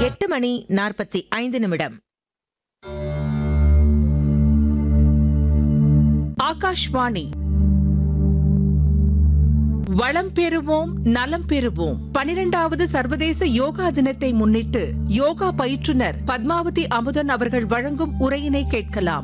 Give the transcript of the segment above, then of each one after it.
எட்டு மணி நாற்பத்தி ஐந்து நிமிடம் ஆகாஷ்வாணி வளம் பெறுவோம் நலம் பெறுவோம் பனிரெண்டாவது சர்வதேச யோகா தினத்தை முன்னிட்டு யோகா பயிற்றுனர் பத்மாவதி அமுதன் அவர்கள் வழங்கும் உரையினை கேட்கலாம்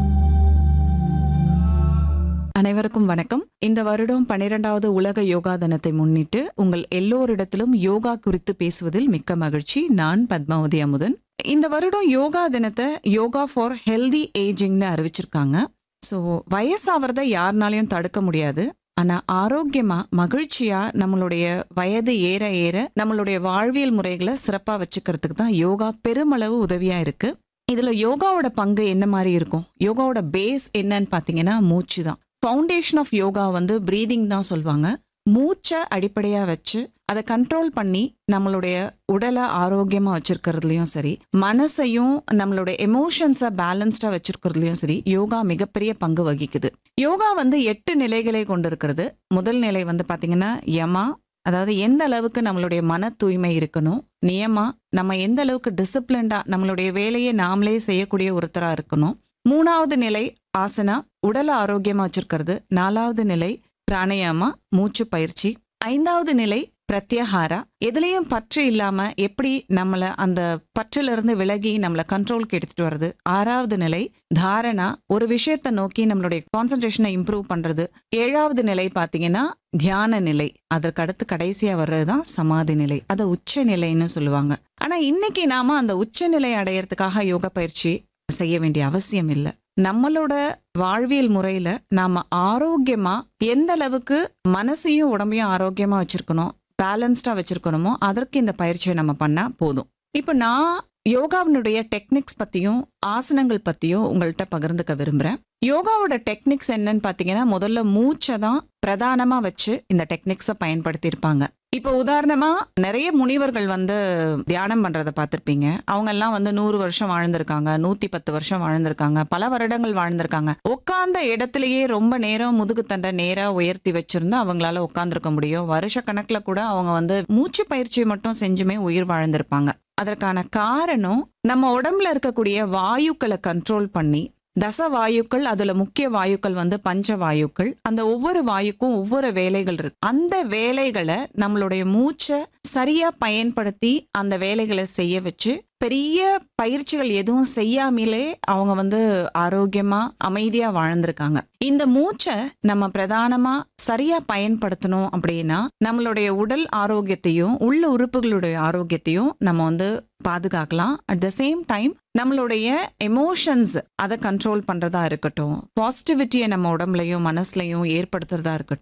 அனைவருக்கும் வணக்கம் இந்த வருடம் பன்னிரெண்டாவது உலக யோகா தினத்தை முன்னிட்டு உங்கள் எல்லோரிடத்திலும் யோகா குறித்து பேசுவதில் மிக்க மகிழ்ச்சி நான் பத்மாவதி அமுதன் இந்த வருடம் யோகா தினத்தை யோகா ஃபார் ஹெல்தி ஏஜிங்னு அறிவிச்சிருக்காங்க ஸோ வயசாகிறத யாருனாலையும் தடுக்க முடியாது ஆனா ஆரோக்கியமா மகிழ்ச்சியா நம்மளுடைய வயது ஏற ஏற நம்மளுடைய வாழ்வியல் முறைகளை சிறப்பா வச்சுக்கிறதுக்கு தான் யோகா பெருமளவு உதவியா இருக்கு இதுல யோகாவோட பங்கு என்ன மாதிரி இருக்கும் யோகாவோட பேஸ் என்னன்னு பாத்தீங்கன்னா மூச்சு தான் ஃபவுண்டேஷன் ஆஃப் யோகா வந்து ப்ரீதிங் தான் சொல்லுவாங்க மூச்சை அடிப்படையா வச்சு அதை கண்ட்ரோல் பண்ணி நம்மளுடைய உடலை ஆரோக்கியமா வச்சிருக்கிறதுலயும் சரி மனசையும் நம்மளுடைய எமோஷன்ஸை பேலன்ஸ்டா வச்சிருக்கிறதுலயும் சரி யோகா மிகப்பெரிய பங்கு வகிக்குது யோகா வந்து எட்டு நிலைகளை கொண்டிருக்கிறது முதல் நிலை வந்து பாத்தீங்கன்னா யமா அதாவது எந்த அளவுக்கு நம்மளுடைய மன தூய்மை இருக்கணும் நியமா நம்ம எந்த அளவுக்கு டிசிப்ளின்டா நம்மளுடைய வேலையை நாமளே செய்யக்கூடிய ஒருத்தரா இருக்கணும் மூணாவது நிலை ஆசனா உடலை ஆரோக்கியமா வச்சிருக்கிறது நாலாவது நிலை பிராணயாமா மூச்சு பயிற்சி ஐந்தாவது நிலை பிரத்யாகாரா எதுலயும் பற்று இல்லாம எப்படி நம்மள அந்த பற்றில இருந்து விலகி நம்மள கண்ட்ரோலுக்கு எடுத்துட்டு வர்றது ஆறாவது நிலை தாரணா ஒரு விஷயத்தை நோக்கி நம்மளுடைய கான்சென்ட்ரேஷனை இம்ப்ரூவ் பண்றது ஏழாவது நிலை பாத்தீங்கன்னா தியான நிலை அதற்கு அடுத்து கடைசியா வர்றதுதான் சமாதி நிலை அதை உச்ச நிலைன்னு சொல்லுவாங்க ஆனா இன்னைக்கு நாம அந்த உச்ச நிலை அடையறதுக்காக யோகா பயிற்சி செய்ய வேண்டிய அவசியம் இல்லை நம்மளோட வாழ்வியல் முறையில நாம ஆரோக்கியமா எந்த அளவுக்கு மனசையும் உடம்பையும் ஆரோக்கியமா வச்சிருக்கணும் பேலன்ஸ்டா வச்சிருக்கணுமோ அதற்கு இந்த பயிற்சியை நம்ம பண்ணா போதும் இப்போ நான் யோகாவினுடைய டெக்னிக்ஸ் பத்தியும் ஆசனங்கள் பத்தியும் உங்கள்கிட்ட பகிர்ந்துக்க விரும்புறேன் யோகாவோட டெக்னிக்ஸ் என்னன்னு பாத்தீங்கன்னா முதல்ல மூச்சை தான் பிரதானமா வச்சு இந்த டெக்னிக்ஸை பயன்படுத்தி இருப்பாங்க இப்போ உதாரணமா நிறைய முனிவர்கள் வந்து தியானம் பண்றதை பார்த்திருப்பீங்க அவங்க எல்லாம் வந்து நூறு வருஷம் வாழ்ந்திருக்காங்க நூத்தி பத்து வருஷம் வாழ்ந்திருக்காங்க பல வருடங்கள் வாழ்ந்திருக்காங்க உட்கார்ந்த இடத்திலேயே ரொம்ப நேரம் முதுகுத்தண்டை நேரா உயர்த்தி வச்சிருந்து அவங்களால உட்கார்ந்துருக்க முடியும் வருஷ கணக்குல கூட அவங்க வந்து மூச்சு பயிற்சி மட்டும் செஞ்சுமே உயிர் வாழ்ந்திருப்பாங்க அதற்கான காரணம் நம்ம உடம்புல இருக்கக்கூடிய வாயுக்களை கண்ட்ரோல் பண்ணி தச வாயுக்கள் அதுல முக்கிய வாயுக்கள் வந்து பஞ்ச வாயுக்கள் அந்த ஒவ்வொரு வாயுக்கும் ஒவ்வொரு வேலைகள் இருக்கு அந்த வேலைகளை நம்மளுடைய மூச்சை சரியா பயன்படுத்தி அந்த வேலைகளை செய்ய வச்சு பெரிய பயிற்சிகள் எதுவும் செய்யாமலே அவங்க வந்து ஆரோக்கியமா அமைதியா வாழ்ந்திருக்காங்க இந்த மூச்சை நம்ம பிரதானமா சரியா பயன்படுத்தணும் அப்படின்னா நம்மளுடைய உடல் ஆரோக்கியத்தையும் உள்ள உறுப்புகளுடைய ஆரோக்கியத்தையும் நம்ம வந்து பாதுகாக்கலாம் அட் த சேம் டைம் நம்மளுடைய எமோஷன்ஸ் அதை கண்ட்ரோல் பண்றதா இருக்கட்டும் பாசிட்டிவிட்டியை நம்ம உடம்புலையும் மனசுலையும் ஏற்படுத்துறதா இருக்கட்டும்